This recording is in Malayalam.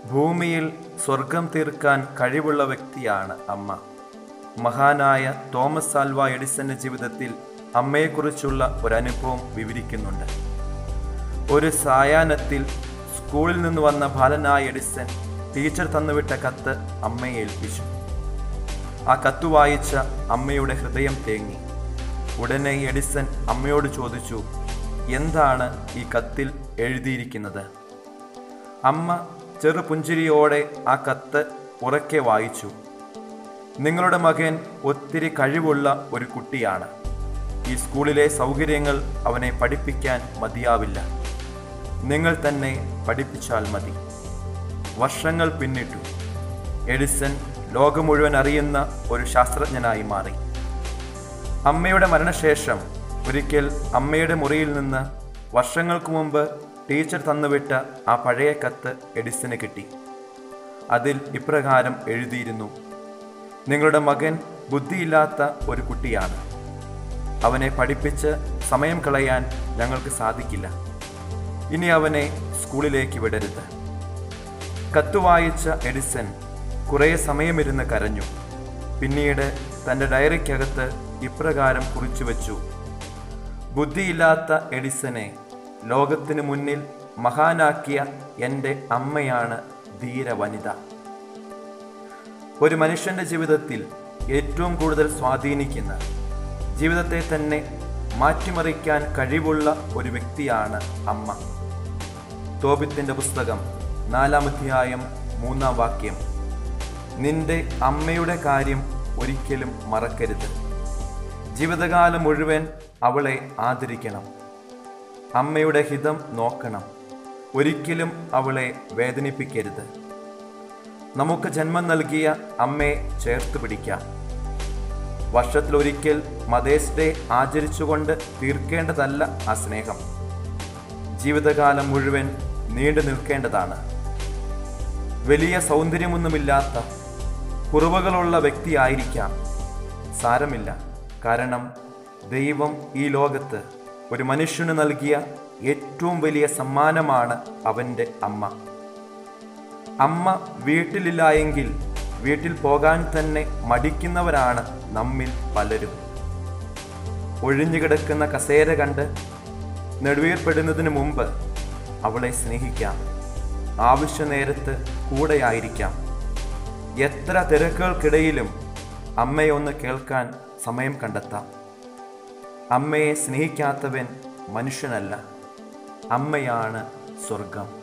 ഭൂമിയിൽ സ്വർഗം തീർക്കാൻ കഴിവുള്ള വ്യക്തിയാണ് അമ്മ മഹാനായ തോമസ് ആൽവ എഡിസന്റെ ജീവിതത്തിൽ അമ്മയെക്കുറിച്ചുള്ള ഒരു അനുഭവം വിവരിക്കുന്നുണ്ട് ഒരു സായാഹ്നത്തിൽ സ്കൂളിൽ നിന്ന് വന്ന ബാലനായ എഡിസൺ ടീച്ചർ തന്നുവിട്ട കത്ത് അമ്മയെ ഏൽപ്പിച്ചു ആ കത്ത് വായിച്ച അമ്മയുടെ ഹൃദയം തേങ്ങി ഉടനെ എഡിസൺ അമ്മയോട് ചോദിച്ചു എന്താണ് ഈ കത്തിൽ എഴുതിയിരിക്കുന്നത് അമ്മ ചെറുപുഞ്ചിരിയോടെ ആ കത്ത് ഉറക്കെ വായിച്ചു നിങ്ങളുടെ മകൻ ഒത്തിരി കഴിവുള്ള ഒരു കുട്ടിയാണ് ഈ സ്കൂളിലെ സൗകര്യങ്ങൾ അവനെ പഠിപ്പിക്കാൻ മതിയാവില്ല നിങ്ങൾ തന്നെ പഠിപ്പിച്ചാൽ മതി വർഷങ്ങൾ പിന്നിട്ടു എഡിസൺ ലോകം മുഴുവൻ അറിയുന്ന ഒരു ശാസ്ത്രജ്ഞനായി മാറി അമ്മയുടെ മരണശേഷം ഒരിക്കൽ അമ്മയുടെ മുറിയിൽ നിന്ന് വർഷങ്ങൾക്ക് മുമ്പ് ടീച്ചർ തന്നുവിട്ട ആ പഴയ കത്ത് എഡിസന് കിട്ടി അതിൽ ഇപ്രകാരം എഴുതിയിരുന്നു നിങ്ങളുടെ മകൻ ബുദ്ധിയില്ലാത്ത ഒരു കുട്ടിയാണ് അവനെ പഠിപ്പിച്ച് സമയം കളയാൻ ഞങ്ങൾക്ക് സാധിക്കില്ല ഇനി അവനെ സ്കൂളിലേക്ക് വിടരുത് കത്ത് വായിച്ച എഡിസൺ കുറേ സമയമിരുന്ന് കരഞ്ഞു പിന്നീട് തൻ്റെ ഡയറിക്കകത്ത് ഇപ്രകാരം കുറിച്ചു വച്ചു ബുദ്ധിയില്ലാത്ത എഡിസനെ ലോകത്തിന് മുന്നിൽ മഹാനാക്കിയ എൻ്റെ അമ്മയാണ് ധീര വനിത ഒരു മനുഷ്യന്റെ ജീവിതത്തിൽ ഏറ്റവും കൂടുതൽ സ്വാധീനിക്കുന്ന ജീവിതത്തെ തന്നെ മാറ്റിമറിക്കാൻ കഴിവുള്ള ഒരു വ്യക്തിയാണ് അമ്മ തോബിത്തിന്റെ പുസ്തകം നാലാം അധ്യായം മൂന്നാം വാക്യം നിന്റെ അമ്മയുടെ കാര്യം ഒരിക്കലും മറക്കരുത് ജീവിതകാലം മുഴുവൻ അവളെ ആദരിക്കണം അമ്മയുടെ ഹിതം നോക്കണം ഒരിക്കലും അവളെ വേദനിപ്പിക്കരുത് നമുക്ക് ജന്മം നൽകിയ അമ്മയെ ചേർത്ത് പിടിക്കാം വർഷത്തിലൊരിക്കൽ മദേഴ്സ് ഡേ ആചരിച്ചുകൊണ്ട് തീർക്കേണ്ടതല്ല ആ സ്നേഹം ജീവിതകാലം മുഴുവൻ നീണ്ടു നിൽക്കേണ്ടതാണ് വലിയ സൗന്ദര്യമൊന്നുമില്ലാത്ത കുറവുകളുള്ള വ്യക്തിയായിരിക്കാം സാരമില്ല കാരണം ദൈവം ഈ ലോകത്ത് ഒരു മനുഷ്യന് നൽകിയ ഏറ്റവും വലിയ സമ്മാനമാണ് അവൻ്റെ അമ്മ അമ്മ വീട്ടിലില്ല എങ്കിൽ വീട്ടിൽ പോകാൻ തന്നെ മടിക്കുന്നവരാണ് നമ്മിൽ പലരും ഒഴിഞ്ഞുകിടക്കുന്ന കസേര കണ്ട് നെടുവീർപ്പെടുന്നതിന് മുമ്പ് അവളെ സ്നേഹിക്കാം ആവശ്യ നേരത്ത് കൂടെയായിരിക്കാം എത്ര തിരക്കുകൾക്കിടയിലും അമ്മയെ ഒന്ന് കേൾക്കാൻ സമയം കണ്ടെത്താം അമ്മയെ സ്നേഹിക്കാത്തവൻ മനുഷ്യനല്ല അമ്മയാണ് സ്വർഗം